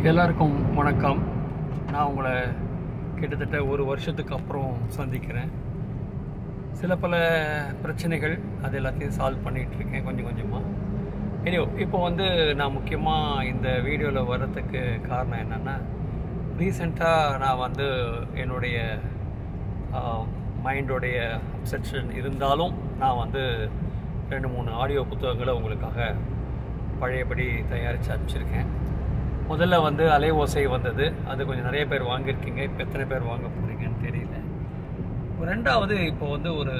எல்லாருக்கும் வணக்கம் நான் உங்களை கிட்டத்தட்ட ஒரு வருஷத்துக்கு அப்புறம் சந்திக்கிறேன் சில பல பிரச்சனைகள் அது எல்லாத்தையும் சால்வ் பண்ணிகிட்டு இருக்கேன் கொஞ்சம் கொஞ்சமாக எனியோ இப்போ வந்து நான் முக்கியமாக இந்த வீடியோவில் வர்றதுக்கு காரணம் என்னென்னா ரீசெண்டாக நான் வந்து என்னுடைய மைண்டோடைய அப்செக்ஷன் இருந்தாலும் நான் வந்து ரெண்டு மூணு ஆடியோ புத்தகங்களை உங்களுக்காக பழையபடி தயாரித்து அனுப்பிச்சிருக்கேன் முதல்ல வந்து அலை ஓசை வந்தது அது கொஞ்சம் நிறைய பேர் வாங்கியிருக்கீங்க இப்போ எத்தனை பேர் வாங்க போகிறீங்கன்னு தெரியல ரெண்டாவது இப்போ வந்து ஒரு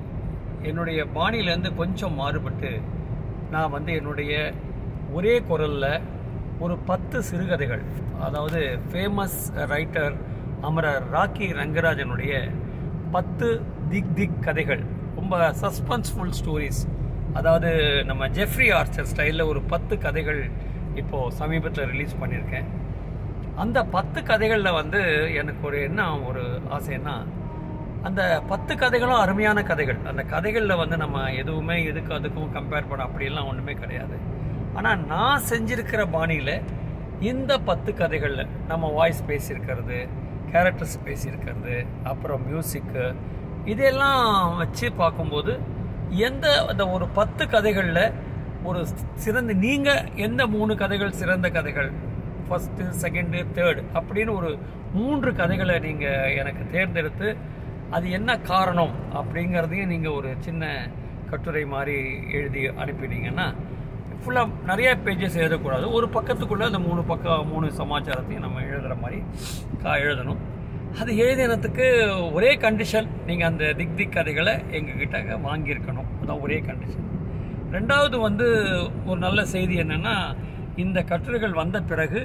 என்னுடைய பாணியிலேருந்து கொஞ்சம் மாறுபட்டு நான் வந்து என்னுடைய ஒரே குரலில் ஒரு பத்து சிறுகதைகள் அதாவது ஃபேமஸ் ரைட்டர் அமரர் ராக்கி ரங்கராஜனுடைய பத்து திக் திக் கதைகள் ரொம்ப சஸ்பென்ஸ்ஃபுல் ஸ்டோரிஸ் அதாவது நம்ம ஜெஃப்ரி ஆர்ச்சர் ஸ்டைலில் ஒரு பத்து கதைகள் இப்போது சமீபத்தில் ரிலீஸ் பண்ணியிருக்கேன் அந்த பத்து கதைகளில் வந்து எனக்கு ஒரு என்ன ஒரு ஆசைன்னா அந்த பத்து கதைகளும் அருமையான கதைகள் அந்த கதைகளில் வந்து நம்ம எதுவுமே எதுக்கு அதுக்கும் கம்பேர் பண்ண அப்படிலாம் ஒன்றுமே கிடையாது ஆனால் நான் செஞ்சிருக்கிற பாணியில் இந்த பத்து கதைகளில் நம்ம வாய்ஸ் பேசியிருக்கிறது கேரக்டர்ஸ் பேசியிருக்கிறது அப்புறம் மியூசிக்கு இதெல்லாம் வச்சு பார்க்கும்போது எந்த அந்த ஒரு பத்து கதைகளில் ஒரு சிறந்த நீங்கள் எந்த மூணு கதைகள் சிறந்த கதைகள் ஃபஸ்ட்டு செகண்டு தேர்டு அப்படின்னு ஒரு மூன்று கதைகளை நீங்கள் எனக்கு தேர்ந்தெடுத்து அது என்ன காரணம் அப்படிங்கிறதையும் நீங்கள் ஒரு சின்ன கட்டுரை மாதிரி எழுதி அனுப்பினீங்கன்னா ஃபுல்லாக நிறைய பேஜஸ் எழுதக்கூடாது ஒரு பக்கத்துக்குள்ளே அந்த மூணு பக்கம் மூணு சமாச்சாரத்தையும் நம்ம எழுதுகிற மாதிரி கா எழுதணும் அது எழுதினத்துக்கு ஒரே கண்டிஷன் நீங்கள் அந்த திக் திக் கதைகளை எங்ககிட்ட வாங்கியிருக்கணும் அதான் ஒரே கண்டிஷன் ரெண்டாவது வந்து ஒரு நல்ல செய்தி என்னென்னா இந்த கட்டுரைகள் வந்த பிறகு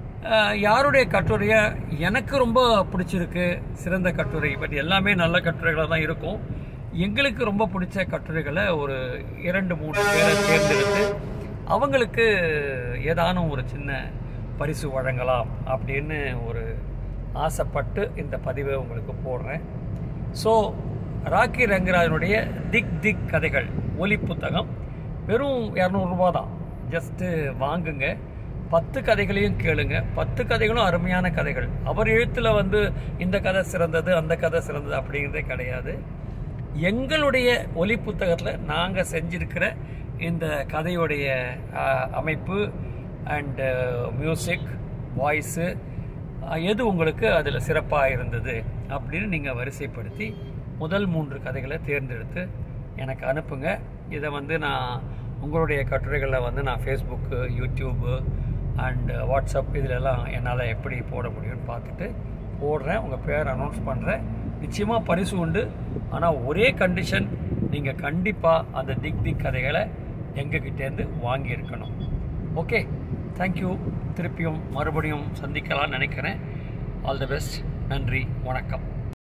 யாருடைய கட்டுரையை எனக்கு ரொம்ப பிடிச்சிருக்கு சிறந்த கட்டுரை பட் எல்லாமே நல்ல கட்டுரைகளாக தான் இருக்கும் எங்களுக்கு ரொம்ப பிடிச்ச கட்டுரைகளை ஒரு இரண்டு மூணு பேரை தேர்ந்தெடுத்து அவங்களுக்கு ஏதானும் ஒரு சின்ன பரிசு வழங்கலாம் அப்படின்னு ஒரு ஆசைப்பட்டு இந்த பதிவை உங்களுக்கு போடுறேன் ஸோ ராக்கி ரங்கராஜனுடைய திக் திக் கதைகள் ஒலி புத்தகம் வெறும் இரநூறுபா தான் ஜஸ்ட்டு வாங்குங்க பத்து கதைகளையும் கேளுங்க பத்து கதைகளும் அருமையான கதைகள் அவர் எழுத்தில் வந்து இந்த கதை சிறந்தது அந்த கதை சிறந்தது அப்படிங்கிறதே கிடையாது எங்களுடைய ஒலி புத்தகத்தில் நாங்கள் செஞ்சிருக்கிற இந்த கதையுடைய அமைப்பு அண்டு மியூசிக் வாய்ஸு எது உங்களுக்கு அதில் சிறப்பாக இருந்தது அப்படின்னு நீங்கள் வரிசைப்படுத்தி முதல் மூன்று கதைகளை தேர்ந்தெடுத்து எனக்கு அனுப்புங்க இதை வந்து நான் உங்களுடைய கட்டுரைகளில் வந்து நான் ஃபேஸ்புக்கு யூடியூப்பு அண்டு வாட்ஸ்அப் இதிலெல்லாம் என்னால் எப்படி போட முடியும்னு பார்த்துட்டு போடுறேன் உங்கள் பேர் அனௌன்ஸ் பண்ணுறேன் நிச்சயமாக பரிசு உண்டு ஆனால் ஒரே கண்டிஷன் நீங்கள் கண்டிப்பாக அந்த திக் திக் கதைகளை எங்ககிட்டேருந்து வாங்கியிருக்கணும் ஓகே தேங்க்யூ திருப்பியும் மறுபடியும் சந்திக்கலாம்னு நினைக்கிறேன் ஆல் தி பெஸ்ட் நன்றி வணக்கம்